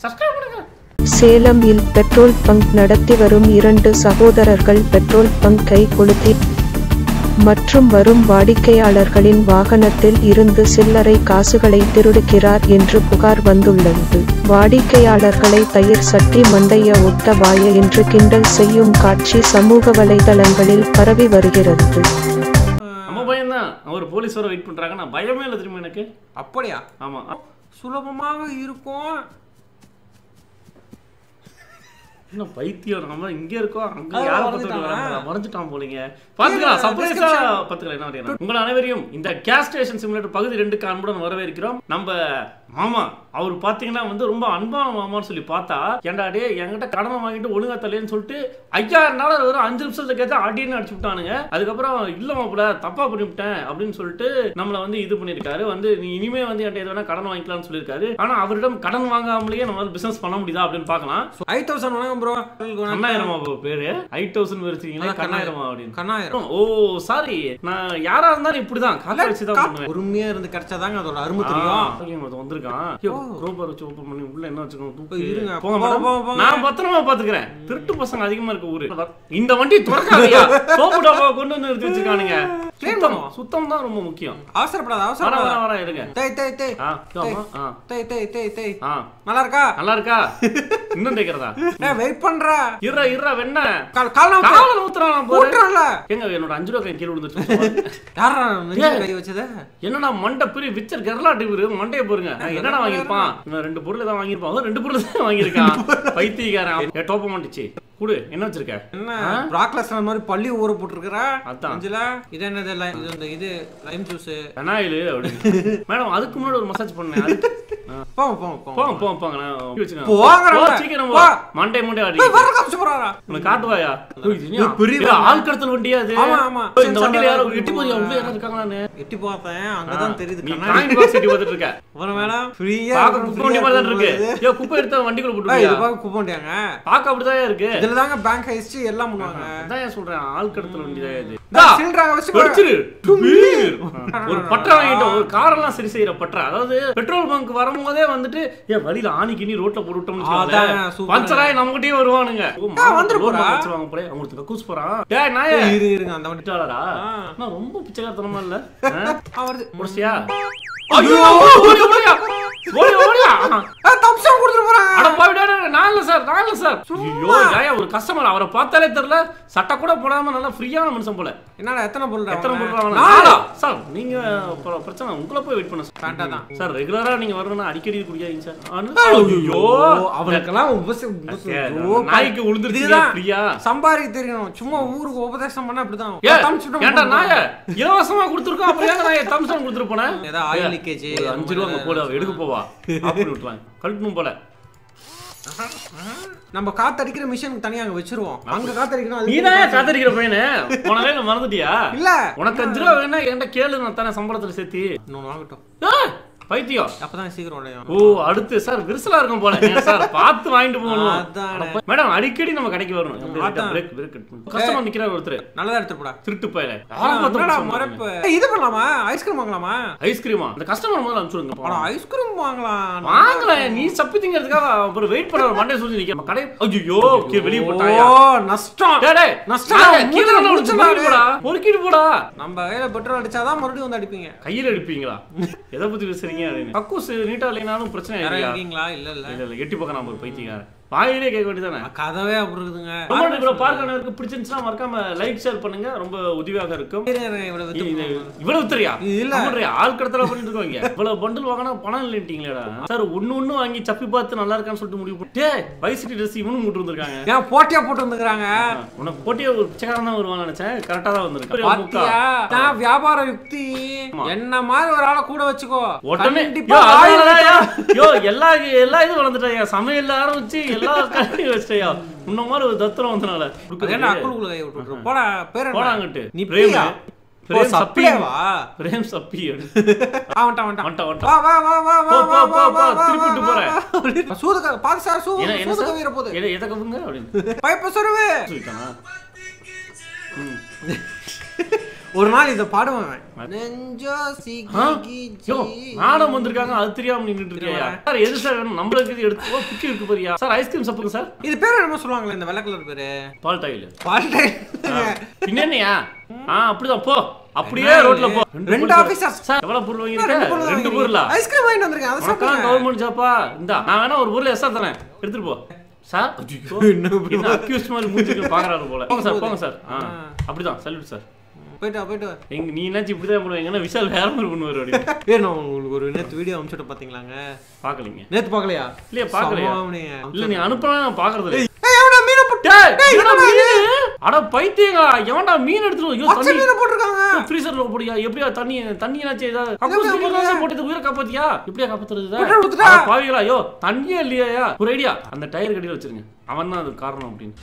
Subscribe பண்ணுங்க சேலம் இல் petrol bunk நடத்தி வரும் இரண்டு சகோதரர்கள் பெட்ரோல் பங்கை கொளுத்தி மற்றும் வரும் வாடிக்கையாளர்களின் வாகனத்தில் இருந்து சில்லறை காசுகளை திருடுகிறார் என்று புகார் வந்துள்ளது வாடிக்கையாளர்களை தயிர் சட்டி மண்டைய ஒட்ட வாய என்று கிண்டல் செய்யும் காட்சி சமூக வலைதளங்களில் பரவி வருகிறது நம்ம பையன் தான் அவர் போலீஸ் வர வெயிட் பண்றாங்க நான் பயமே இல்லை தெரியுமா எனக்கு அப்படியா ஆமா சுலபமாக இருக்கும் இன்னும் பைத்தியம் நம்ம இங்க இருக்கோம் அங்க அது யாரை மறைஞ்சிட்டானா? பார்த்துட்டு மறைஞ்சிட்டான் போலீங்க பாத்துக்கலாம் சர்ப்ரைஸா பாத்துக்கலாம் என்ன வரையும் உங்கள் அனைவரையும் இந்த கேஸ் ஸ்டேஷன் சிமுலேட்டர் பகுதி ரெண்டுக்கு அன்புடன் வரவேற்கிறோம் நம்ம மாமா அவர் பாத்தீங்கன்னா வந்து ரொம்ப அன்பான மாமான்னு சொல்லி பார்த்தா ஏன்டா டே என்கிட்ட கடனை வாங்கிட்டு ஒழுங்கா தள்ளின்னு சொல்லிட்டு ஐயாயிரம் நாள் ஒரு அஞ்சு நிமிஷத்துல கேட்டா அடின்னு அடிச்சு விட்டானுங்க அதுக்கப்புறம் இல்ல மாப்பிள தப்பா பண்ணிவிட்டேன் அப்படின்னு சொல்லிட்டு நம்மள வந்து இது பண்ணிருக்காரு வந்து நீ இனிமே வந்து என்கிட்ட எது வேணா கடன் வாங்கிக்கலாம்னு சொல்லியிருக்காரு ஆனா அவரிடம் கடன் வாங்காமலேயே நம்மளால பிசினஸ் பண்ண முடியுதா அப்படின்னு பார்க்கலாம் ஐ தௌசண்ட் வணக்கம் ப்ரோ கண்ணாயிரமா bro பேரு ஐ தௌசண்ட் வச்சிருக்கீங்களா அதான் கண்ணாயிரமா அப்படின்னு கண்ணாயிரம் ஓ சாரி நான் யாரா இருந்தாலும் இப்படிதான் காக்க வச்சு தான் பண்ணுவேன் பொறுமையா இருந்து கிடைச்சாதாங்க அதோட அருமை தெரியும் தெரியும் ஒருத்தன் வந்திருக்கான் ஐயோ, ரோபர் வச்சு ஓப்பன் பண்ணி உள்ள என்ன வச்சுக்கணும் தூக்கி போய் இருங்க. போங்க போங்க, மேடம். போங்க, போங்க. நான் பத்திரமா பாத்துக்கிறேன் திருட்டு பசங்க அதிகமா இருக்க ஊரு இந்த வண்டி துறக்காதையா சோப்பு டப்பா கொண்டு வந்து நிறுத்தி வச்சிருக்கானுங்க Clean சுத்தம் பண்ணுவோம். சுத்தம் தான் ரொம்ப முக்கியம் அவசரப்படாத வர அவசரப்படாத வர வர இருங்க தேய் தேய் தேய் ஆ ஆமா ஆ தேய் தேய் தேய் தேய் ஆ நல்லா இருக்கா நல்லா இருக்கா இன்னும் தேய்க்கிறதா ஏய் வெயிட் பண்ற இருறா இருறா வெண்ண கால் கால் நான் காவல ஊத்துறான் பாரு ஊட்டுறல எங்க என்னோட அஞ்சு ரூபா கை கீழே விழுந்துருச்சு யாரா நெஞ்சில கை வச்சது என்னடா மண்டை பெரிய விச்சர் கேரளா டிவி மண்டையை பாருங்க நான் என்னடா வாங்கியிருப்பான் இவன் ரெண்டு பொருள் தான் வாங்கியிருப்பான் அவன் ரெண்டு பொருள் தான் வாங்கியிருக்கான் பைத்தியக்காரன் ஏ டோப்ப மாட்டுச்சு கூடு என்ன வச்சிருக்க என்ன பிராக்லஸ் மாதிரி பள்ளி ஊற போட்டுருக்கற அதான். நெஞ்சில இது என்னது லை- இது இந்த இது லைம் ஜூஸ் பெனாயில் அப்படின்னு மேடம் அதுக்கு முன்னாடி ஒரு மசாஜ் பண்ணேன் அதுக்கு ஆ. போங்க போங்க போங்க போங்க போங்க போங்க நான் வச்சுக்கோங்க. போங்கடா. போ, சீக்கிரம் போ. போ. மண்டை மண்டை ஆடி ஏய், வர காமிச்சு போறாரா உனக்கு காட்டுவாயா ஓ, இது என்ன? பெரிய இது ஆள் கடத்தல் வண்டியா அது ஆமா, ஆமா. ஓ, இந்த சென்சார் வண்டியில யாரோ வேற எட்டி போய் போடுவாங்க. உள்ள யாரோ இருக்காங்களான்னு எட்டி பார்த்தேன் அங்கதான் தெரியுது நீ கண்ணாடி காயின் பாக்ஸ் எட்டி பார்த்துட்டு இருக்க அப்புறம் வேணாம் ஃப்ரீயா பார்க்க குப்பை வண்டி மாதிரி தான் இருக்கு ஏ குப்பை எடுத்த வண்டிக்குள்ள இது போட்டுருக்கியா பார்க்க கூப்பிட்டாங்க பார்க்க அப்படிதான் இருக்கு இதுல தாங்க பேங்க் ஹைஸ்ட் எல்லாம் பண்ணுவாங்க அதான் ஏன் சொல்றேன் ஆள் கடத்தல் வண்டி தான் இது சிலிண்டராங்க வச்சு வெடிச்சிரு. டுபீர். ஒரு பட்டா வாங்கிட்டு ஒரு காரெல்லாம் சரி செய்யற பட்டா அதாவது பெட்ரோல் பங்க் வரும்போதே வந்துட்டு ஏன் வழியில ஆணி கிணி ரோட்ல போட்டு விட்டோம்னு அதான், வச்சுக்கோங்களேன். super. பஞ்சராயி நம்மகிட்டயே வருவானுங்க ஓ, மாமா, வந்துரு loan போறா. வச்சிருவாங்க போல அவங்களுக்கு கக்கூஸ் போறான் டேய் நாயே இரு இருங்க அந்த வண்டி விட்டாளடா ஆ. நான் ரொம்ப பிச்சைக்காரத்தனமா இல்ல ஆ, வருது முடிச்சியா ஐயோ ஓடி ஓடியா ஓடி ஓடியா தம்சம் கொடுத்துட்டு போறாங்க அட போய் டேய், டேய், நான் இல்ல சார் நான் இல்ல சார் ஐயோ ஏயா ஒரு கஸ்டமர் அவரை பார்த்தாலே தெரியல சட்டை கூட போடாம நல்லா ஃப்ரீயான மனுஷன் போல என்னடா எத்தனை பொருள் எத்தனை பொருள் நாலு நாளா சார் நீங்க ப- பிரச்சனை உங்களை போய் வெயிட் பண்ண சார் கரெக்டா தான் சார் ரெகுலரா நீங்க வரணும்னா அடிக்கடி இது குடிக்காதீங்க சார் ஐயோ அவனுக்கெல்லாம் உபச- உபச- ஐயோ, நாய்க்கு உளுந்துருச்சு இதுதான். ஃப்ரீயா சம்பாதிக்க தெரியணும் சும்மா ஊருக்கு உபதேசம் பண்ண அப்படிதான் ஏ தம்சுட்டு ஏன்டா நாய இலவசமா கொடுத்துருக்கோம் அப்புறம் ஏங்க நான் தம்சன் கொடுத்துட்டு போனேன் ஏதோ ஆயில் லீக்கேஜ் ஒரு அஞ்சு ரூபா அங்க போடு அவ எடுக்க போவா அப்படி விட்டுலாம் கழட்டணும் போல நம்ம காத்தடிக்கிற மிஷின் தனியா அங்க வச்சிருவோம் அங்க காத்தடிக்கணும் அது நீதான் காத்தடிக்கிற பையனே போன வேலை மறந்துட்டியா இல்ல உனக்கு அஞ்சு ரூபா வேணா என்கிட்ட கேளு நான் தானே சம்பளத்துல சேர்த்தி இன்னொன்னு வாங்கட்டும் ஆ, பைத்தியம் அப்பதான் சீக்கிரம் உடையும் ஓ அடுத்து சார் விரிசலா இருக்கும் போல ஏன் சார் பார்த்து வாங்கிட்டு போகணும் அதானே. அட, மேடம் அடிக்கடி நம்ம கடைக்கு வரணும் அதான். பிரேக் பிரேக் கஸ்டமர் நிக்கிறார் ஒருத்தர் நல்லதா எடுத்துட்டு போடா திருட்டு பயல என்னடா மறப்பு ஏய், இது பண்ணலாமா ஐஸ்கிரீம் வாங்கலாமா ஐஸ்கிரீமா அந்த கஸ்டமர் முதல்ல அனுப்பிச்சுடுங்க ஆனா ஐஸ்கிரீம் வாங்கலாம் வாங்கல நீ சப்பி திங்கிறதுக்காக அப்புறம் வெயிட் பண்ண மண்டே சொல்லி நிக்க கடை ஐயோ வெளிய போட்டாயா ஓ நஷ்டம் டேய், டேய், நஷ்டம். நாங்க கீழே மூஞ்சில வந்து முடிச்சு பொறுக்கிட்டு போடா பொறுக்கிட்டு போடா நம்ம கையில பெட்ரோல் அடிச்சாதான் மறுபடியும் வந்து அடிப்பீங்க கையில எடுப்பீங்களா எதை பத்தி பேசுறீங்க அப்படின்னு கக்கூஸ் நீட்டா இல்லைனாலும் பிரச்சனை யாரா இல்லையா இருக்கீங்களா இல்ல இல்ல இல்ல இல்ல எட்டி பக்கம் நம்ம ஒரு பைத்தியக்காரன் வாயிலே கேட்க வேண்டியதானே கதவே அப்படி இருக்குதுங்க ரொம்ப இருக்கிற பார்க்க அனைவருக்கு பிடிச்சிருந்துச்சுன்னா மறக்காம லைக் ஷேர் பண்ணுங்க ரொம்ப உதவியாக இருக்கும் இரு, இரு, இவ்வளவு வித்து இது போடுவோம். இவ்வளவு தெரியா இல்ல. ஆமாடியா, ஆள் கடத்தல பண்ணிட்டு இருக்கோங்க இவ்வளவு பண்டில் வாங்கினா பணம் இல்லைட்டீங்களேடா சார் ஒண்ணு ஒண்ணு வாங்கி சப்பி பார்த்து நல்லா இருக்கான்னு சொல்லிட்டு முடிவு பண்ணிட்டு வைசிட்டி ட்ரெஸ் இவனும் கூட்டு வந்திருக்காங்க ஏன் போட்டியா போட்டு வந்துக்கிறாங்க உனக்கு போட்டியே ஒரு பிச்சைக்காரன் தான் வருவான்னு நினைச்சேன் கரெக்டா தான் வந்திருக்கு பாத்தியா நான் வியாபார யுக்தி என்ன மாதிரி ஒரு ஆளை கூட வச்சுக்கோ உடனே கண்டிப்பா யோ, வாய் அதனாலயா? யோ எல்லா எல்லா இதுவும் வளர்ந்துட்டாயா சமையல்ல ஆரம்பிச்சு எல்லா கடையும் வச்சிட்டயா முன்ன மாதிரி ஒரு தத்திரம் வந்தனால அது என்ன அக்குளுக்குள்ள கை விட்டு போடா பேர் என்ன? போடாங்கட்டு நீ பிரேம் பிரியா? ஓ, பிரேம் சப்பி சப்ளைவா? பிரேம் சப்பி அவன்ட்ட, அவன்ட்ட. வந்துட்டான், வந்துட்டான். வா, வா, வா, வா, போ, வா, போ, வா, போ, வா, போ, வா, திருப்பிட்டு வா, போறேன். வா. சூதுக- பாத்து சார், சூ- என்ன என்ன சூதுக சார்? வீர போகுது. எதை எதை கவுங்க அப்படின்னு பைப்ப சொருவு. சொல்லிட்டானா ம். ஒரு நாள் இதை பாடுவேன் நெஞ்சோ ஆ? சிகி யோ, மேடம் வந்திருக்காங்க அது தெரியாம நின்னுட்டு இருக்கியா சார் எது சார் வேணும் நம்மளுக்கு இது எடுத்து ஓ பிக்கி இருக்கு பாரியா சார் ஐஸ்கிரீம் சாப்பிடுங்க சார் இது பேர் என்னமோ சொல்லுவாங்களே இந்த வெள்ளை கலர் பேரு பால் டாயில் பால்டை என்னையா ஆ அப்படிதான் போ அப்படியே ரோட்ல போ ரெண்டு officers. சார் எவ்வளவு பொருள் வாங்கிருக்க ரெண்டு பொருளா ஐஸ்கிரீம் வாங்கிட்டு வந்திருக்கேன் அதை உனக்கெல்லாம் சாப்பிடுங்க கவர்மெண்ட் ஜாப்பா இந்தா நான் வேணா ஒரு பொருள் எஸ்ஆர் தரேன் எடுத்துட்டு போ சார் என்ன என்ன அக்யூஸ்ட் மாதிரி மூஞ்சிக்கு பாக்குறாரு போல போங்க சார் போங்க சார் ஆ அப்படிதான் சல்யூட் சார் போயிட்டு வா, போயிட்டு வா. எங்க நீ என்னாச்சு இப்படிதான் பண்ணுவீங்கன்னா விஷால் வேற மாதிரி பண்ணுவார் அப்படின்னு ஏ நான் உங்களுக்கு ஒரு நேத்து வீடியோ அனுப்பிச்சுட்டு பாத்தீங்களாங்க பாக்கலீங்க நேத்து பார்க்கலையா இல்லையா பாக்கலையா சமாவனையா. இல்ல நீ அனுப்புனா நான் பாக்குறது இல்ல ஏய் எவனா மீனை போட்டு டேய், டேய், என்னடா என்னடா இது? மீனு? அட பைத்தியங்க எவன்டா மீன் எடுத்துட்டு வா? ஐயோ பச்சை தண்ணி மீனை போட்டிருக்காங்க ஃப்ரீசர்ல போடியா எப்படியா தண்ணி தண்ணி என்னாச்சு ஏதாவது கக்கூஸ் எப்படி கிக்கூஸ் போடுறது? போட்டது உயிரை காப்பாத்தியா எப்படியா காப்பாத்துறது பெட்ரோல் ஊத்துடா. அட பாவிகளா ஐயோ தண்ணியே இல்லையா ஒரு ஐடியா அந்த டயர் கடியில வச்சிருங்க அவன் தான் அது காரணம் அப்படின்னு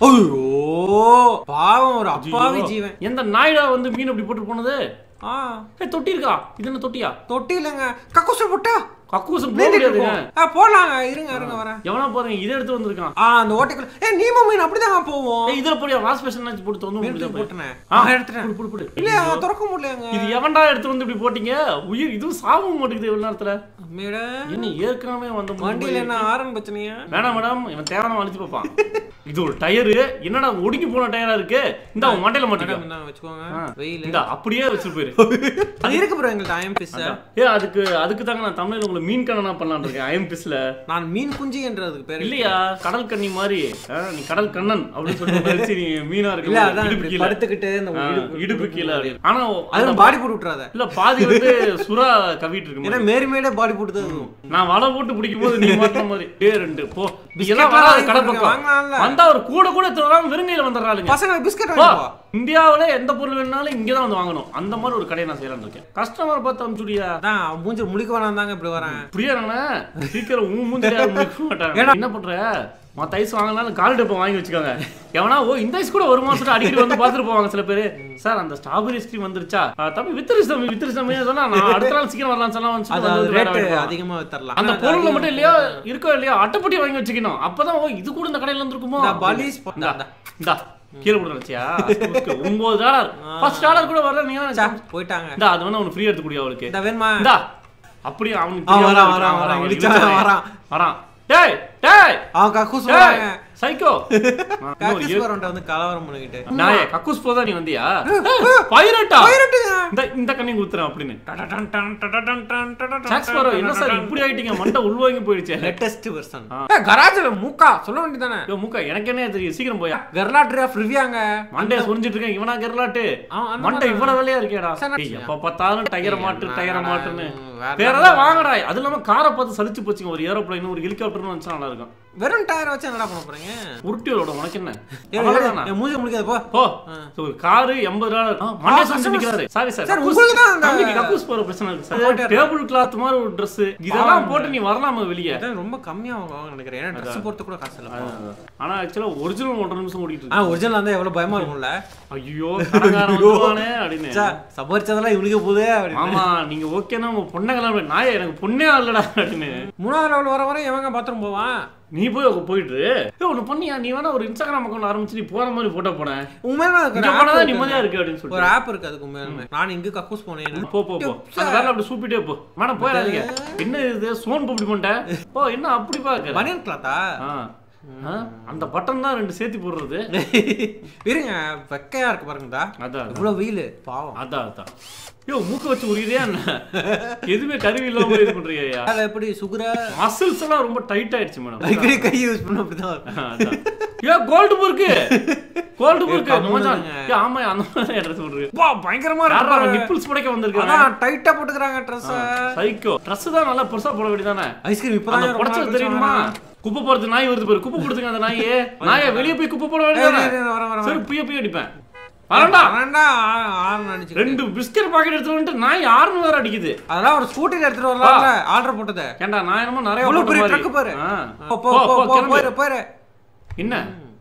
ஐயோ பாவம் ஒரு அப்பாவி ஜீவன் எந்த நாய்டா வந்து மீன் அப்படி போட்டு போனது ஆ ஏய் தொட்டி இருக்கா இது என்ன தொட்டியா தொட்டி இல்லைங்க கக்கூசல் போட்டா கக்கூசம் போக நீந்திட்டு முடியாதுங்க இருக்கும். ஆ போடலாங்க இருங்க இருங்க வரேன் எவனா போறீங்க இதை எடுத்து வந்திருக்கான் ஆ அந்த ஓட்டைக்குள்ள ஏ நீம மீன் அப்படிதாங்க போவோம் ஏய் இதுல போடியா வாஷ் பேஷன் போட்டு வந்து மீன் முடியாது தூக்கி போட்டேனே ஆ, நான் எடுத்துட்டேன் புடு, புடு, புடு. இல்லையா திறக்க முடியலங்க இது எவன்டா எடுத்து வந்து இப்படி போட்டீங்க உயிர் இதுவும் சாகவும் மாட்டேங்குது இவ்வளவு நேரத்துல மேடம் என்ன ஏற்கனவே வந்த முடி வண்டியில போய் என்ன ஆரன் பிரச்சனையா வேணாம் மேடம் இவன் தேவையான அழிச்சு பார்ப்பான் இது ஒரு டயரு என்னடா ஒடுங்கி போன டயரா இருக்கு இந்த அவன் மண்டையில மாட்டிக்கோ மேடம் இந்தாங்க வச்சுக்கோங்க ஆ. வெயில் இந்த அப்படியே வச்சுட்டு போயிரு அது இருக்கு ப்ரோ எங்கள்ட்ட ஐஎம் பிஸ் ஏ அதுக்கு அதுக்கு தாங்க நான் தமிழ்ல உங்களை மீன் கண்ணனா பண்ணலாம்னு இருக்கேன் ஐஎம் பிஸ்ல நான் மீன் குஞ்சு என்றதுக்கு பேர் இல்லையா கடல் கண்ணி மாதிரி ஆ, நீ கடல் கண்ணன் அப்படின்னு சொல்லிட்டு வச்சு நீ மீனா இருக்கு இல்ல அதான் இடுப்பு இப்படி கீழே படுத்துக்கிட்டு இந்த ஆ, இடுப்பு- இடுப்பு கீழே அப்படின்னு. ஆனா அது பாடி போட்டு விட்டுறாத இல்ல பாதி வந்து சுறா கவிட்டு இருக்கு ஏன்னா மேரி மேடே பாடி போட்டு தான் இருக்கும் நான் வலை போட்டு பிடிக்கும் போது நீ மாட்டுற மாதிரி டே ரெண்டு போ பிஸ்கெட் இதெல்லாம் வராது வாங்கி கடை கொடுங்க, பக்கம் வாங்கலாம்ல. வந்தா ஒரு கூட கூட தராம வெறுங்கையில வந்துடுறாளுங்க பசங்க பிஸ்கட் போ. வாங்கி போ இந்தியாவுல எந்த பொருள் வேணாலும் இங்க தான் வந்து வாங்கணும் அந்த மாதிரி ஒரு கடையை நான் செய்யலாம்னு இருக்கேன் கஸ்டமர் பார்த்து அனுப்பிச்சுடியா அதான் மூஞ்சி முழிக்க வேணாம் தாங்க இப்படி வரேன் புரியா சீக்கிரம் உன் மூஞ்சி யாரும் முடிக்க மாட்டாங்க என்ன பண்ற மத்த ஐஸ் வாங்கினாலும் கால் டப்பா வாங்கி வச்சுக்கோங்க எவனா ஓ இந்த ஐஸ் கூட ஒரு மாசம் அடிக்கடி வந்து பார்த்துட்டு போவாங்க சில பேர் சார் அந்த ஸ்ட்ராபெரி ஐஸ்கிரீம் வந்துருச்சா ஆ, தம்பி வித்திரிச்சு தம்பி வித்திரிச்சு தம்பி சொன்னா நான் அடுத்த நாள் சீக்கிரம் வரலாம் சொல்லலாம் வந்து அது வந்து வேற ரேட் வாங்கிடுவான். அதிகமா தரலாம் அந்த பொருள்ல மட்டும் இல்லையா இருக்கோ இல்லையா அட்டைப்பட்டி வாங்கி வச்சுக்கணும் அப்பதான் ஓ இது கூட இந்த கடையில இருந்திருக்குமோ இந்த பலீஸ் போ- இந்தா, இந்தா கீழே போட்டு நினைச்சியா ஒன்பது டாலர் ஃபர்ஸ்ட் டாலர் கூட வரல நீங்க சா, தான் போயிட்டாங்க இந்தா அது வந்து அவனுக்கு ஃப்ரீ எடுத்து குடியா அவளுக்கு இந்த வேணுமா இந்தா அப்படியே அவனுக்கு ஆ, தெரியாம வரான், இருக்கான், வரான், வரான், அவனுக்கு இடிச்சா இடிச்சா வரான். வரான் டேய் டேய் அவன் கக்கூஸ் டேய் வராங்க சைக்கோ கக்கூஸ் வரவன்ட்ட வந்து கலவரம் பண்ணிக்கிட்டு நாயே கக்கூஸ் போதா நீ வந்தியா பைரட்டா பைரட்டுங்க. இந்த இந்த கண்ணையும் குத்துறேன் அப்படின்னு சாக்ஸ் வர என்ன சார் இப்படி ஆயிட்டீங்க மண்டை உள்வாங்கி போயிடுச்சு லேட்டஸ்ட் வெர்ஷன் கராஜ்ல மூக்கா சொல்ல வேண்டியதானே ஐயோ, மூக்கா எனக்கு என்ன தெரியும் சீக்கிரம் போயா கர்லாட்ரி ஆஃப் ரிவ்யாங்க மண்டைய சொரிஞ்சிட்டு இருக்கேன் இவனா கெரலாட்டு ஆ, அந்த மண்டை மாதிரி இவ்வளவு வேலையா இருக்கேடா சரி, ஏய், எப்ப பார்த்தாலும் டயரை மாட்டு டயரை மாட்டுன்னு வேற வேற ஏதாவது வாங்கடா அது இல்லாம காரை பார்த்து சலிச்சு போச்சுங்க ஒரு ஏரோப்ளைன் ஒரு ஹெலிகாப்டர்னு வந்துச்சா நல்லா இருக்கும் வெறும் டயர் வச்சு என்னடா பண்ண போறீங்க உருட்டியோட உனக்கு என்ன ஏய், அவ்வளவுதானா? ஏய், மூஞ்சி முடிக்காத போ போ So, ஒரு காரு எண்பது டாலர் மண்டே சொல்லி customers- நிக்கிறாரு சாரி சார் சார், உங்களுக்கு தான் அந்த- தம்பிக்கு கக்கூஸ் போற பிரச்சனை இருக்கு போயிட்டே சார் டேபிள் கிளாத் மாதிரி ஒரு Dress இதெல்லாம் போட்டு நீ வரலாமா வெளியே அதான் ரொம்ப கம்மியா வாங்க நினைக்கிறேன் ஏன்னா ட்ரெஸ் போறது கூட காசு இல்ல ஆனா ஆக்சுவலா ஒரிஜினல் ஒன்றரை நிமிஷம் ஓடிட்டு ஆ இருக்கு ஒரிஜினல் இருந்தா எவ்வளவு பயமா இருக்கும்ல ஐயோ கடைக்காரன் வந்துருவானே அப்படின்னு சார் சம்பாரிச்சதெல்லாம் இவனுக்கு போதே அப்படின்னு ஆமா நீங்க ஓகேனா உங்க பொண்ணை கல்யாணம் நாய எனக்கு பொண்ணே இல்லடா அப்படின்னு மூணாவது லெவல் வர வரை எவங்க பாத்ரூம் போவான் நீ போய் அங்க போயிட்டு ஏய் ஒண்ணு பண்ணியா நீ வேணா ஒரு இன்ஸ்டாகிராம் அக்கௌண்ட் ஆரம்பிச்சு நீ போற மாதிரி போட்டோ போன உண்மையான அதுக்கு இங்க ஒரு போனதா app நிம்மதியா இருக்கு. இருக்கு அப்படின்னு ஒரு சொல்லிட்டு ஆப் இருக்கு அதுக்கு உண்மையாலுமே நான் இங்க கக்கூஸ் போனேன் போ போ போ அந்த வேலை அப்படி சூப்பிட்டே போ மேடம் போயிடாதீங்க என்ன இது சோன் இப்படி பண்ணிட்டேன் ஓ என்ன அப்படி பாக்குற பனியன் கிளாத்தா ஆ. ஆ? அந்த பட்டன் தான் ரெண்டு சேர்த்து போடுறது இருங்க வெக்கையா இருக்கு பாருங்கடா அதான் இவ்வளவு வெயில் பாவம் அதான் அதான் யோ மூக்க வச்சு உரியுறியா என்ன எதுவுமே கருவி இல்லாம இது பண்றியா அதுல எப்படி சுகர மசில்ஸ் எல்லாம் ரொம்ப டைட் ஆயிடுச்சு மேடம் அடிக்கடி கை யூஸ் பண்ண அப்படிதான் இருக்கும். ஏ கோல்டு புர்க்கு கோல்டு புர்க்கு கம்முனு மச்சான் இருங்க. ஏ ஆமா அந்த மாதிரி ட்ரெஸ் போடுறது வா பயங்கரமா யாரா இருக்கு நிப்பிள்ஸ் படைக்க வந்திருக்காங்க அதான் டைட்டா போட்டுக்கறாங்க ட்ரெஸ் சைக்கோ ட்ரெஸ் தான் நல்லா பெருசா போட வேண்டியதானே ஐஸ்கிரீம் அந்த இப்பதான் ரொம்ப புடச்சது நாள் தெரியுமா கழிச்சு குப்பை போறது நாய் வருது பாரு குப்பை போடுதுங்க அந்த நாயே நாயை வெளியே போய் குப்பை போட வாங்குறேன். வேண்டியதானே ஏய், ஏய், வரேன், வரேன், சரி வரேன். புய புய அடிப்பேன் வரண்டா வரேன்டா, ஆ- ஆறுன்னு அடிச்சுக்கிட்டு. ரெண்டு பிஸ்கட் பாக்கெட் எடுத்து வந்துட்டு நாய் ஆறுனு வேற அடிக்குது அதெல்லாம் ஒரு ஸ்கூட்டில எடுத்துட்டு வரலாம்ல ஆர்டர் போட்டது ஏன்டா நான் என்னமோ நிறைய இவ்வளவு போட்ட பெரிய மாதிரி. ட்ரக் பாரு ஆ. போ போ போ, போ போ, போ கிளம்பு. போயிரு போயிரு என்ன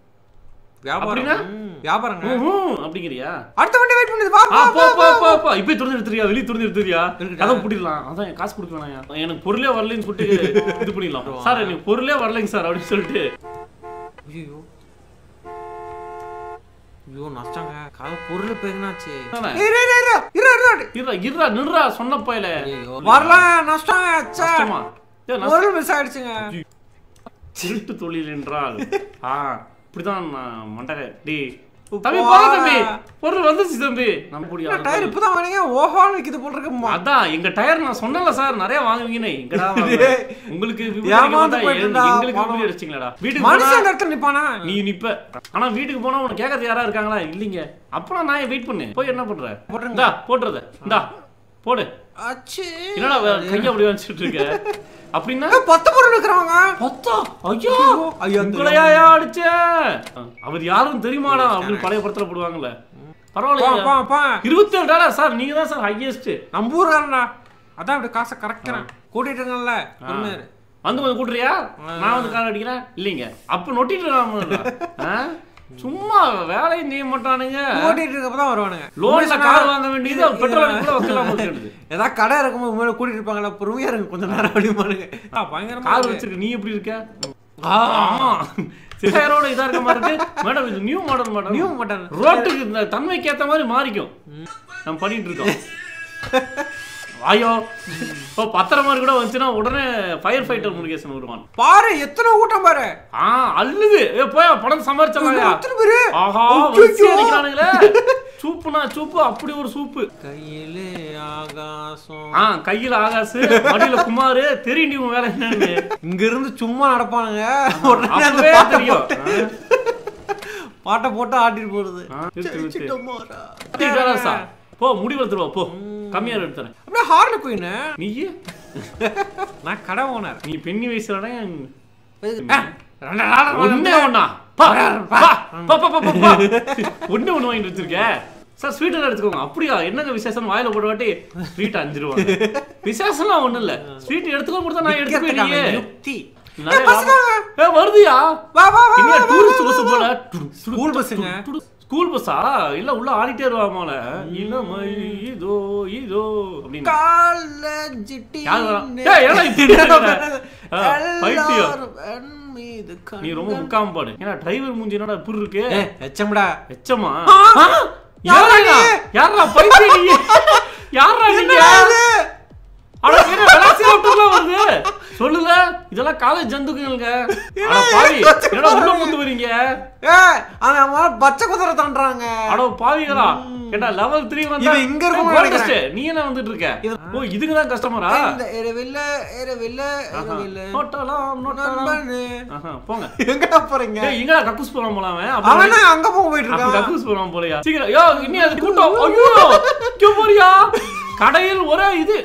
வியாபாரம் அப்படின்னா? ம், வியாபாரங்க ஊஹும், அப்படிங்கிறியா அடுத்த வண்டி வெயிட் பண்ணுது வா ஆ, வா போ வா, போ வா போ போ இப்போ திறந்து எடுத்துறியா வெளிய திறந்து எடுத்துறியா இருக்குடா. கதவு பூட்டிடலாம் அதான் என் காசு கொடுக்க வேணாம் எனக்கு பொருளே வரலைன்னு சொல்லிட்டு இது பண்ணிடலாம் சார் எனக்கு பொருளே வரலைங்க சார் அப்படின்னு சொல்லிட்டு ஐயோ ஐயோ நஷ்டங்க கால பொருள் இப்ப என்னாச்சு தானே? இரு, இரு, இரு, இரு, இரு, இரு. இருடா இருடா நின்றா சொன்ன பையல ஐயோ, வரலாம் நஷ்டங்க ச்சே. கஷ்டமா ஏய், நான் பொருள் மிஸ் ஆயிடுச்சுங்க திருட்டு தொழில் என்றால் ஆ இப்படிதான் நான் மண்டக டேய் இப்போ தம்பி போங்க தம்பி பொருள் வந்துச்சு தம்பி நம்ம கூடிய என்ன டயர் இப்பதான் வாங்கினீங்க ஓஹோன்னு விக்குது போல இருக்கு மா- அதான் எங்க டயர் நான் சொன்னல சார் நிறைய வாங்குவீங்கன்னு எங்கடா வாங்குற? டேய். உங்களுக்கு விபத்து ஏமாந்து அடிக்க வந்தா போயிட்டுடா, எங்க- எங்களுக்கு பணம். விபத்து அடிச்சிங்களா வீட்டுக்கு போனா மனுஷன் இந்த இடத்துல நிப்பானா நீ நிப்ப ஆனா வீட்டுக்கு போனா உனக்கு கேட்கறது யாரா இருக்காங்களா இல்லீங்க அப்புறம் நான் வெயிட் பண்ணு போய் என்ன பண்ற போட்டுருங்க. இந்தா போட்டுறத இந்தா போடு அச்சு என்னடா வே- கைய அப்படி வச்சுட்டு இருக்க அப்படின்னா ஏய், பத்து பொருள் இருக்கிறவங்க பத்தா ஐயோ ஐயோ, உங்களையா அடிச்ச அவர் யாரும் தெரியுமாடா அப்படின்னு பழைய படத்துல போடுவாங்கல்ல பா பரவாயில்ல பா பா இருபத்தி ஏழு டாலர் சார் நீங்க தான் சார் ஹையஸ்ட் நம்ம ஊர்காரன்டா அதான் இப்படி காசை கரெக்டாக கூட்டிட்டுங்கல்ல பொறுமையா இரு. வந்து கொஞ்சம் கூட்டுறியா நான் வந்து கால் அடிக்கிறேன் இல்லைங்க அப்ப நொட்டிட்டு சும்மா வேலையும் செய்ய மாட்டானுங்க கூட்டிட்டு இருக்கப்பதான் வருவானுங்க லோன்ல கார் வாங்க வேண்டியது பெட்ரோல் கூட வைக்கலாம் போட்டுடுது ஏதாவது கடை இருக்கும்போது உண்மையில கூட்டிட்டு இருப்பாங்களா பொறுமையா இருங்க கொஞ்ச நேரம் அப்படிமானுங்க பயங்கரமா கார் இருக்கு. வச்சிருக்க நீ எப்படி இருக்க ஆமா சிலையரோட இதா இருக்க மாதிரி இருக்கு மேடம் இது new model madam new model. ரோட்டுக்கு இந்த தன்மைக்கு ஏத்த மாதிரி மாறிக்கும் நம்ம பண்ணிட்டு இருக்கோம் வாயோ இப்போ பத்திர மாதிரி கூட வந்துச்சுன்னா உடனே ஃபயர் ஃபைட்டர் முருகேசன் வருவான் பாரு எத்தனை கூட்டம் பாரு ஆ அள்ளுது ஏ போய் படம் சமாளிச்சலாம் எத்தனை பேரு ஆஹா ஐயோ. வரிசையா நிக்கிறானுங்களே சூப்புனா சூப்பு அப்படி ஒரு சூப்பு கையிலே ஆகாசம் ஆ கையில ஆகாசு மடியில குமாரு தெரியும் நீ உன் வேலை என்னன்னு இங்க இருந்து சும்மா நடப்பானுங்க உடனே அந்த அப்பவே பாட்டை தெரியும் போட்டு- பாட்டை போட்டு ஆட்டிட்டு போறது ஆ, நிறுத்து, நிறுத்து. ஜெயிச்சிட்டோமாடா. டேய், வேலாசா, போ முடிவு எடுத்துருவா போ கம்மியா எடுத்துறேன் அப்படியே ஹார்ன் குயின் நீ நான் கடை ஓனர் நீ பெண்ணி வயசுல ரெண்டு நாள் ஒண்ணே ஒண்ணா பா, பா, பா, பா, பா, பா, பா. ஒண்ணே ஒண்ணு வாங்கிட்டு வச்சிருக்க சார் ஸ்வீட் எல்லாம் எடுத்துக்கோங்க அப்படியா என்னங்க விசேஷம் வாயில போட வாட்டி ஸ்வீட் அஞ்சு ரூபா விசேஷம்லாம் ஒண்ணும் இல்ல ஸ்வீட் எடுத்துக்கோ கொடுத்தா நான் விக்கிறதுக்கான எடுத்துக்கோ யுக்தி நிறைய ஏய், பசங்க. லாபம். ஏய், வருதுயா வா வா வா இங்க வா, வா, டூரிஸ்ட் வா, பஸ் வா. போல ஸ்கூல் பஸ்ஸுங்க. ஸ்கூல் பஸ்ஸா இல்ல உள்ள ஆடிட்டே வருவாமால இளமை இதோ இதோ அப்படின்னு காலேஜ் யார் வரா? டீனே. ஏய், ஏன்டா இப்படி இருக்கிற? ஆ, பைத்தியம். எல்லாரும் என் மீது நீ ரொம்ப கண்கள். முக்காம பாடு ஏன்னா டிரைவர் மூஞ்சி என்னடா இப்படி இருக்கு ஏய், எச்சம்டா. எச்சமா ஆ! யாரா யாரா நீ? யாரா பைத்தியம் நீ யாரா நீங்க என்னடா இது? அட என்ன வெலாசிராப்டர்லாம் வருது சொல்லுல இதெல்லாம் காலேஜ் ஜந்துக்குங்க அட பாவி என்னடா உள்ள கொண்டு வரீங்க ஏய், அவன் அவன் மேல பச்சை குதிரை தாண்டுறாங்க. அட பாவிகளா கேட்டா லெவல் 3 வந்தா இவன் இங்க இருக்கும்னு gold நினைக்கிறேன். dust. நீ என்ன வந்துட்டு இருக்க இது- ஓ இதுக்கு தான் கஸ்டமரா இந்த இரவில்ல, இரவில்ல, இரவில்ல. நோட்டலாம் நோட்டலாம் நண்பனே. ஆஹா போங்க எங்கடா போறீங்க டேய் எங்கடா கக்கூஸ் போலாம் போலாம் அவன் அவன் அப்புறம் என்ன அங்க போக போயிட்டு அப்ப இருக்கான் கக்கூஸ் போலாம் போலயா சீக்கிரம் யோ இனி அது கூட்டம் ஐயோ இங்க போறியா கடையில் ஒரே இது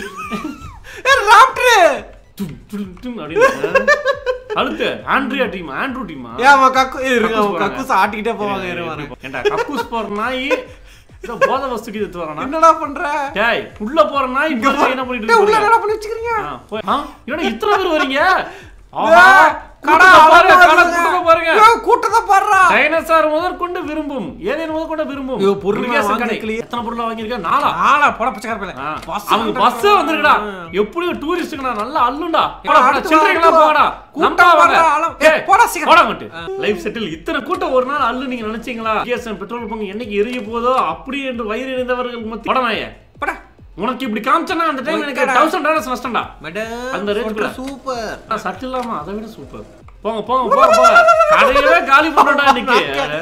ஏய், ராப்டரு. டும், டும், டும் அப்படின்னு. அடுத்து ஆண்ட்ரியா டீம் ஆண்ட்ரூ டீமா ஏன் அவன் கக்கு ஏய், இருங்க, கக்கூஸ் அவன் போறாங்க. கக்கூஸ் ஆட்டிக்கிட்டே போவாங்க இரு வரேன். ஏண்டா கக்கூஸ் போற நாய் ஏதோ போத வஸ்துக்கு எடுத்து வரானா என்னடா பண்ற டேய் உள்ள போற நாய் இங்க போய் என்ன பண்ணிட்டு டேய், உள்ள இருக்கீங்க என்னடா பண்ணி வச்சுக்கிறீங்க ஆ, போய்- ஆ, என்னடா இத்தனை பேர் வரீங்க ஆஹா, ஏய், கடை கூட்டத்தை பாருங்க, அளவா கடை இருக்குங்க. கூட்டத்தை பாருங்க ஏய், கூட்டத்தை பாருடா டைனோசார் முதற்கொண்டு விரும்பும் ஏதேன் முதற்கொண்டு விரும்பும் ஐயோ, பொருள் முருகேசன் கடை. வாங்கிக்கலையே. எத்தனை பொருள் வாங்கியிருக்க நாளா ஆளா போட பச்சைக்கார பையல ஆ, பஸ் அவங்க பஸ் வந்திருக்கடா எப்படியோ டூரிஸ்டுக்கு நான் நல்லா அள்ளுண்டா ஏய், போடா, போடா, அடுத்து சில்லறைகளா வா, போடா கூட்டம் நம்பா வாங்க வர்ற ஆளம். ஏய், ஏய், போடா சீக்கிரம். போடா மட்டும் லைஃப் செட்டில் இத்தனை கூட்டம் ஒரு நாள் அள்ளு நீங்க நினைச்சீங்களா பிஎஸ்என் பெட்ரோல் பங்கு என்னைக்கு எரிய போதோ அப்படி என்று வயிறு எறிந்தவர்கள் மத்தி படனாய போடா உனக்கு இப்படி காமிச்சனா அந்த டைம் எனக்கு ஓகேடா. தௌசண்ட் டாலர்ஸ் நஷ்டம்டா மேடம் அந்த ரேட்டுக்குள்ள. சூப்பர் நான் சட்டு இல்லாம அதை விட சூப்பர் போங்க போங்க போங்க போங்க கடையவே காலி பண்ணடா இன்னைக்கு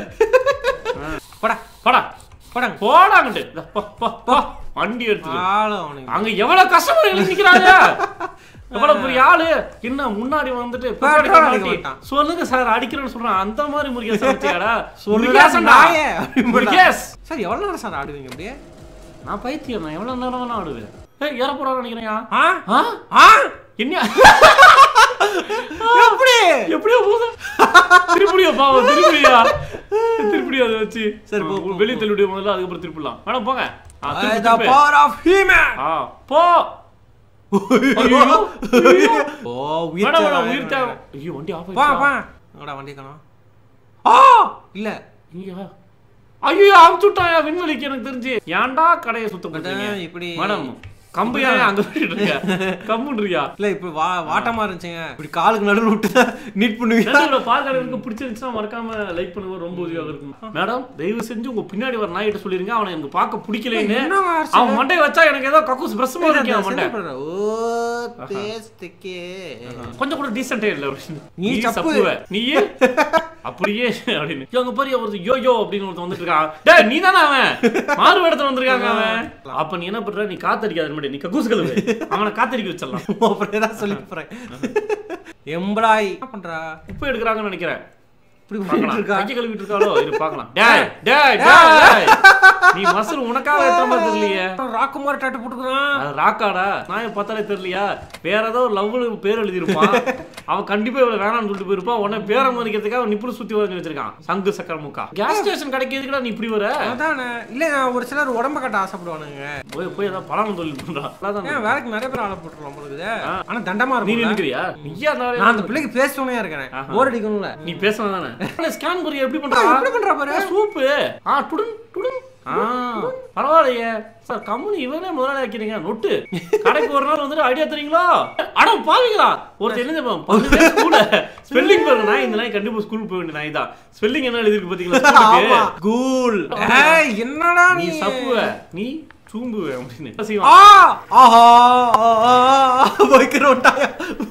போடா போடா போடா போடாங்கட்டு இதோ, போ போ போ வண்டி எடுத்துட்டு ஆளு அவனுக்கு அங்க எவ்வளவு கஸ்டமர்கள் நிக்கிறாங்க எவ்வளவு பெரிய ஆளு என்ன முன்னாடி வந்துட்டு பின்னாடி பெட்ரோல் மாட்டி, அடிக்க மாட்டான். சொல்லுங்க சார் அடிக்கிறேன்னு சொல்றான் அந்த மாதிரி முருகேசன் வச்சியாடா சொல்லுடா, முருகேசன்டா. நாயே. முருகேஸ் சார் எவ்வளவு நேரம் சார் ஆடுவீங்க அப்படியே நான் பைத்தியம் நான் எவ்வளவு நேரம் வேணா ஆடுவேன் ஏய் ஏற போறான்னு நினைக்கிறேன் ஆ ஆ ஆ என்ன எப்படி எப்படியோ போகுது திருப்படியா பாவம் திருப்படியா திருப்படியா அதை வச்சு சரி, போ, போ, வெளியே தள்ளிவிட முதல்ல அதுக்கப்புறம் திருப்பிடலாம் மேடம் போங்க ஆ, திருப்பு, the திருப்பு. power of human ஆ, போ ஐயோ, ஐயோ. ஓ உயிர் மேடம் தேவை, மேடம் உயிர் தேவை வேணும். ஐயோ வண்டி ஆஃப் வா ஆயிடுச்சா வா எங்கடா வண்டி காணோம் ஆ இல்ல ஐயா ஐயோ அமுச்சு விட்டாயா விண்வெளிக்கு எனக்கு தெரிஞ்சு ஏன்டா கடையை சுத்தம் பண்றீங்க மேடம், இப்படி மேடம் கம்பு ஏன் அங்க விட்டுட்டு இருக்க கம்புன்றியா இல்ல இப்ப வா வாட்டமா இருந்துச்சுங்க இப்படி காலுக்கு நடுவில் விட்டு நீட் பண்ணுவீங்க நடுவுல பார்க்கறதுக்கு பிடிச்சிருந்துச்சுன்னா மறக்காம லைக் பண்ணுங்க ரொம்ப உதவியாக இருக்கும் மேடம் தயவு செஞ்சு உங்க பின்னாடி வர நாயிட்ட சொல்லிருங்க அவனை எனக்கு பார்க்க பிடிக்கலைன்னு என்னங்க அரசியல்? அவன் மண்டை வச்சா எனக்கு ஏதோ கக்கூஸ் பிரஸ் மாதிரி இருக்கேன் அவன் மண்டை ஓ டேஸ்டுக்கே கொஞ்சம் கூட டீசென்டே இல்ல நீ சப்பு. சப்புவ நீயே அப்படியே அப்படின்னு இவங்க பாரு ஒருத்தர் யோ யோ அப்படின்னு ஒருத்தன் வந்துட்டு இருக்கான் டேய் நீ தானே அவன் மாறு வேடத்துல வந்திருக்காங்க அவன் அப்ப நீ என்ன பண்ற நீ காத்தடிக்காத மட்டும் நீ கக்கூஸ் கழுவு அவனை காத்தடிக்க வச்சிடலாம் அப்புறம் ஏதாவது சொல்லிட்டு போறேன் எம்பளாய் என்ன பண்றா உப்பு எடுக்கிறாங்கன்னு நினைக்கிறேன் இப்படி பார்க்கலாம். பண்ணிட்டு இருக்கா கையை கழுவிட்டு இருக்காளோ இரு பார்க்கலாம் டேய் டேய் டேய் நீ மசல் உனக்காக ஏத்த மாதிரி தெரியலையே ராக்குமார் டாட்டு போட்டுக்கிறான் அது ராக்காடா நான் பார்த்தாலே தெரியலையா வேற ஏதோ ஒரு லவ்னு பேர் எழுதியிருப்பான் அவன் கண்டிப்பா இவ்வளவு வேணாம்னு சொல்லிட்டு போயிருப்பான் உடனே பேரை மதிக்கிறதுக்காக நிப்புல சுத்தி வரைஞ்சு வச்சிருக்கான் சங்கு சக்கர முக்கா கேஸ் ஸ்டேஷன் கிடைக்கிறதுக்குடா நீ இப்படி வர அதானே இல்ல ஒரு சிலர் உடம்ப கட்ட ஆசைப்படுவானுங்க போய் போய் ஏதாவது பழம் தொழில் பண்றா அதான் ஏன் வேலைக்கு நிறைய பேர் ஆளை போட்டுருவோம் உங்களுக்கு ஆனா தண்டமா நீ இருக்கும் நினைக்கிறியா நீயா நான் நான் அந்த பிள்ளைக்கு பேசணும்னே இருக்கேன் போர் அடிக்கணும்ல நீ பேசணும் தானே ஸ்கேன் பண்ணி எப்படி பண்றா எப்படி பண்றா பாரு சூப்பு ஆ டுடுன் டுடுன் ஆ பரவாயில்லையே சார் கம்முனு இவனே முதலாளி ஆக்கிறீங்க நொட்டு கடைக்கு ஒரு நாள் வந்துட்டு ஐடியா தரீங்களா அட பாவீங்களா ஒருத்தர் என்ன தெரியுமா? பத்து பேர் ஸ்கூல்ல ஸ்பெல்லிங் பாருங்க நான் இந்த நாய் கண்டிப்பா ஸ்கூல் போக வேண்டிய நாய் தான் ஸ்பெல்லிங் என்ன எழுதிருக்கு பாத்தீங்களா ஆமா ஸ்கூலுக்கு? கூல் ஏய் என்னடா நீ நீ சப்புவ நீ சூம்புவ அப்படின்னு என்ன ஆ செய்வான்? ஆஹா வைக்கிறோட்டாயா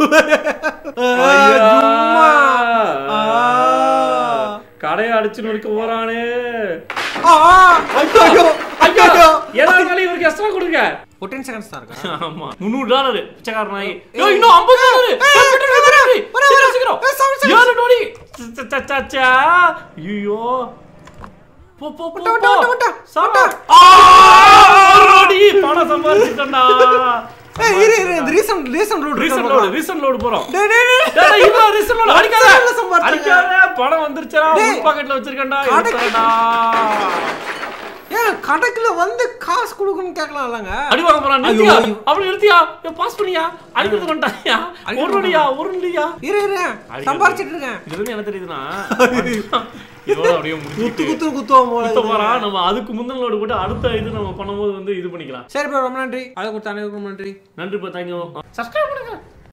ஐயா! சும்மா ஆ. கடையை அடிச்சு நொறுக்க போறானே ஆ ஐயோ ஐயோ ஐயோ ஏதாவது இவருக்கு எக்ஸ்ட்ரா கொடுங்க 14 செகண்ட்ஸ் தான் இருக்கா ஆமா முந்நூறு டாலர் பிச்சைக்கார நாய் ஐயோ இன்னும் ஐம்பது டாலர் சீக்கிரம் சீக்கிரம் ஏழு நோடி சச்சா ஐயோ போ போ போ விட்டா, விட்டா, விட்டா, சாப்பிட்டா ஒரு நோடி பணம் சம்பாதிச்சிட்டா ஏய் இரு இரு இந்த reason reason route reason load reason load போறோம் டேய் டேய் டேய் டேய் இவன் ரீசன் லோடு அடிக்காத நல்ல சம்பாதிச்ச. அடிக்காத பணம் வந்துருச்சா டேய். உள் பாக்கெட்ல வச்சிருக்கேன்டா கடைக்கு- எடுத்துறேன்டா ஏன் கடைக்குள்ள வந்து காசு கொடுக்கணும்னு கேட்கலாம் இல்லங்க அடி வாங்க போறான் நிறுத்தியா ஐயோ. அவளை நிறுத்தியா பாஸ் பண்ணியா அடிக்கிறது கொண்டாயா அடிக்கிறது ஒரு நொடியா ஒரு நொடியா இரு இரு சம்பாரிச்சிட்டு இருக்கேன் இதுல இருந்து என்ன தெரியுதுன்னா இதோட அப்படியே குத்து முடிச்சுட்டு குத்து குத்துவோம் போல குத்த இது. போறான் நம்ம அதுக்கு முந்தின லோடு போட்டு அடுத்த இது நம்ம பண்ணும்போது வந்து இது பண்ணிக்கலாம் சரி ப்ரோ ரொம்ப நன்றி அதை கொடுத்த அனைவருக்கும் நன்றி நன்றி பா தேங்க்யூ சப்ஸ்கிரைப் பண்ணுங்க